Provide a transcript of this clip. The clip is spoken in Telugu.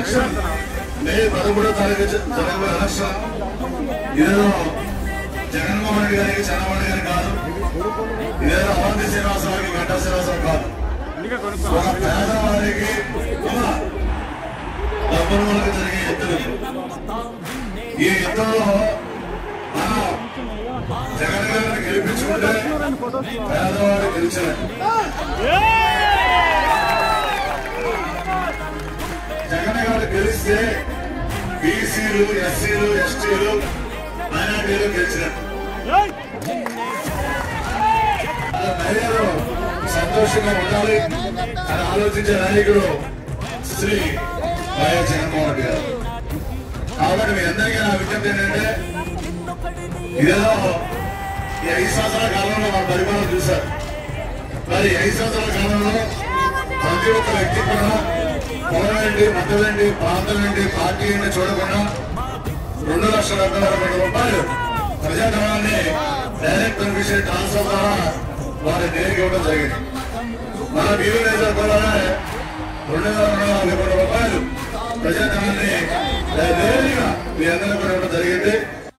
ఎలక్షన్ మే పదమూడో తారీఖు జరగబోయే ఎలక్షన్ ఇదేదో జగన్మోహన్ రెడ్డి గారికి చంద్రబాబు గారికి కాదు ఇదేదో అవంతి శ్రీనివాసరావుకి గంటా శ్రీనివాసరావు కాదు ఒక పేదవారికి అమ్మా, డబ్బుల వరకు జరిగే యుద్ధం ఇది. ఈ యుద్ధంలో మనం జగన్ గారిని గెలిపించుకుంటే పేదవాడు గెలిచినట్టు జగన్ గారు గెలిస్తే బీసీలు ఎస్సీలు ఎస్టీలు మైనార్టీలు గెలిచినట్టు అలా మహిళలు సంతోషంగా ఉండాలి అని ఆలోచించే నాయకుడు శ్రీ వైఎస్ జగన్మోహన్ రెడ్డి గారు కాబట్టి మీ అందరికీ నా విజ్ఞప్తి ఏంటంటే ఇదేదో ఈ ఐదు సంవత్సరాల కాలంలో మన పరిపాలన చూశారు మరి ఈ ఐదు సంవత్సరాల కాలంలో ప్రతి ఒక్క వ్యక్తి కూడా కులం ఏంటి మతం ఏంటి ప్రాంతం ఏంటి పార్టీ ఏంటి చూడకుండా రెండు లక్షల డెబ్బై వేల కోట్ల రూపాయలు ప్రజాధనాన్ని డైరెక్ట్ బెనిఫిషియరీ ట్రాన్స్ఫర్ ద్వారా వారి నేరుగా ఇవ్వడం జరిగింది మన బీవీనేజర్ కూడా రెండు వేల రెండు వందల యాభై కోట్ల రూపాయలు ప్రజాధనాన్ని నేరుగా మీ అందరికీ కూడా ఇవ్వడం జరిగింది